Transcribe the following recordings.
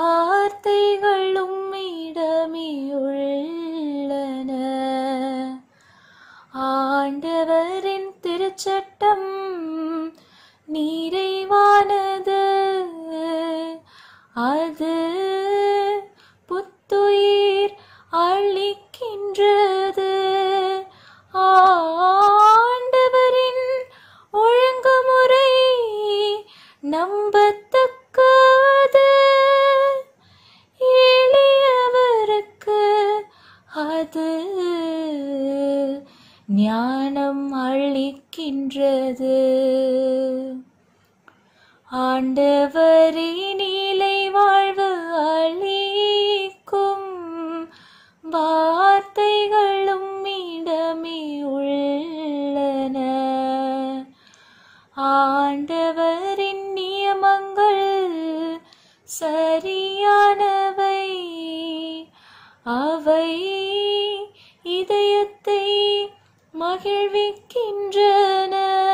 வார்த்தைகளும் இடமே உள்ளன ஆண்டவரின் திருச்சட்டம் நிறைவானது அது புத்துயிர் அளிக்கின்றது ஆண்டவரின் ஒழுங்குமுறை நம்பத்தக்கது எளியவருக்கு அது ஞானம் அளிக்கின்றது ஆண்டவரே நீலை வாழ்வு அளிக்கும் வார்த்தைகளும் இடமே உள்ளன ஆண்டவரின் நியமங்கள் சரியானவை அவை இதயத்தை மகிழ்விக்கின்றன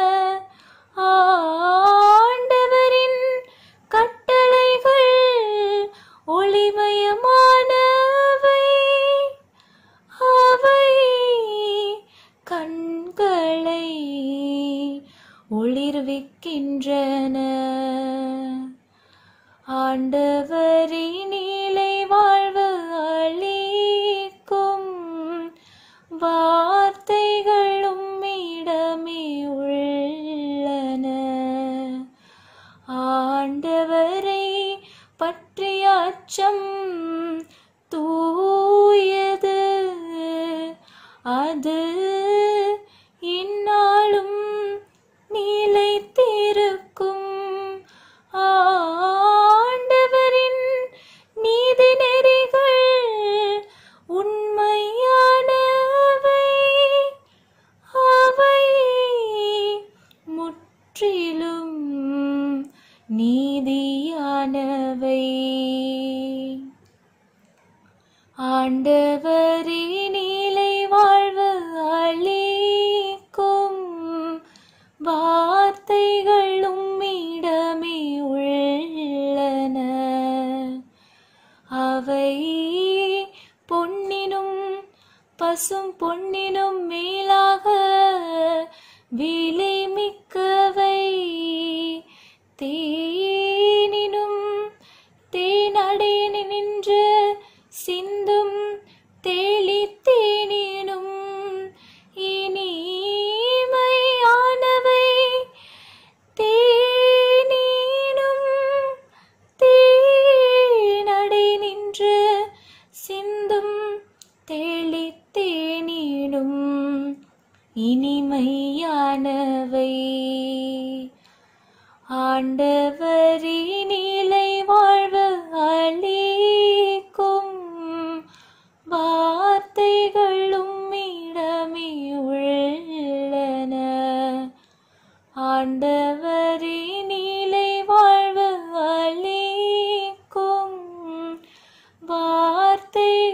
ஆண்டவரின் கட்டளைகள் ஒளிமயமானவை அவை கண்களை ஒளிர்விக்கின்றன ஆண்டவரே நீலை வாழ்வு அளிக்கும் வார்த்தைகளும் இடமே உள்ளன ஆண்டவரை பற்றிய அச்சம் தூயது அது இந்நாளும் நிலைத்திருக்கும் ஆண்டவரின் நீதி நெறிகள் உண்மையானவை அவை முற்றிலும் நீதியானவை ஆண்டவரே நீலை வாழ்வு அளிக்கும் வார்த்தைகளும் இடமே உள்ளன அவை பொன்னினும் பசும் பொன்னினும் மேலாக விலை மிக்கவை தேனினும் தேனடை நின்று சிந்தும் தேளி தேனினும் இனிமையானவை தேனீனும் தேனடை நின்று சிந்தும் தேளி தேனீனும் இனிமையானவை ஆண்டவரே நீலை வாழ்வு அளிக்கும் வார்த்தைகளும் இடமே உள்ளன ஆண்டவரே நீலை வாழ்வு அளிக்கும் வார்த்தைகளும்